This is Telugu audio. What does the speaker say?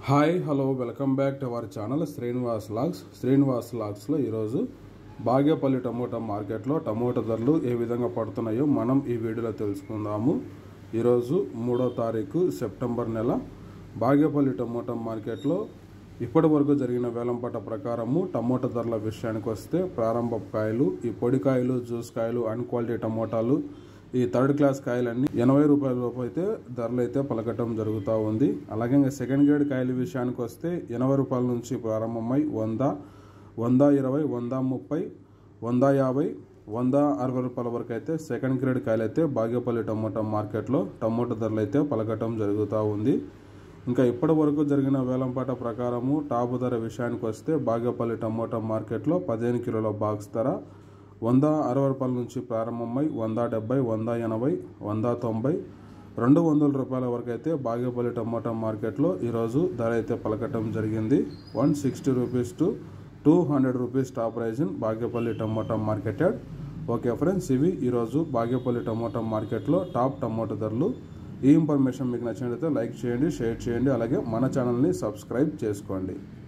hi hello welcome back to our channel Srinivas logs Srinivas లాగ్స్లో ఈరోజు బాగేపల్లి టమోటా మార్కెట్లో టమోటా ధరలు ఏ విధంగా పడుతున్నాయో మనం ఈ వీడియోలో తెలుసుకుందాము ఈరోజు మూడో తారీఖు సెప్టెంబర్ నెల బాగేపల్లి టమోటా మార్కెట్లో ఇప్పటి వరకు జరిగిన వేలంపాట ప్రకారము టమోటా ధరల విషయానికి వస్తే ప్రారంభ కాయలు ఈ పొడి కాయలు జ్యూస్ కాయలు అన్ క్వాలిటీ టమోటాలు ఈ థర్డ్ క్లాస్ కాయలన్నీ ఎనభై రూపాయల లోపు అయితే ధరలు అయితే పలకటం జరుగుతూ ఉంది అలాగే ఇంకా సెకండ్ గ్రేడ్ కాయల విషయానికి వస్తే ఎనభై రూపాయల నుంచి ప్రారంభమై వంద వంద ఇరవై వంద ముప్పై వంద యాభై వంద అరవై రూపాయల వరకు అయితే సెకండ్ గ్రేడ్ కాయలు అయితే బాగేపల్లి టమోటా మార్కెట్లో టమోటా ధరలు అయితే పలకటం జరుగుతూ ఉంది ఇంకా ఇప్పటి వరకు జరిగిన వేలంపాట ప్రకారము టాపు ధర విషయానికి వస్తే బాగేపల్లి టమోటా మార్కెట్లో పదిహేను కిలోల బాక్స్ ధర వంద అరవై రూపాయల నుంచి ప్రారంభమై వంద డెబ్బై వంద ఎనభై వంద తొంభై రెండు వందల రూపాయల వరకు అయితే బాగేపల్లి టమోటా మార్కెట్లో ఈరోజు ధర అయితే పలకటం జరిగింది one sixty rupees to two hundred rupees top price in Bagepalli tomato marketed okay friends ఇవి ఈరోజు బాగేపల్లి టమోటా మార్కెట్లో టాప్ టమోటా ధరలు ఈ ఇన్ఫర్మేషన్ మీకు నచ్చినట్లయితే లైక్ చేయండి షేర్ చేయండి అలాగే మన ఛానల్ని సబ్స్క్రైబ్ చేసుకోండి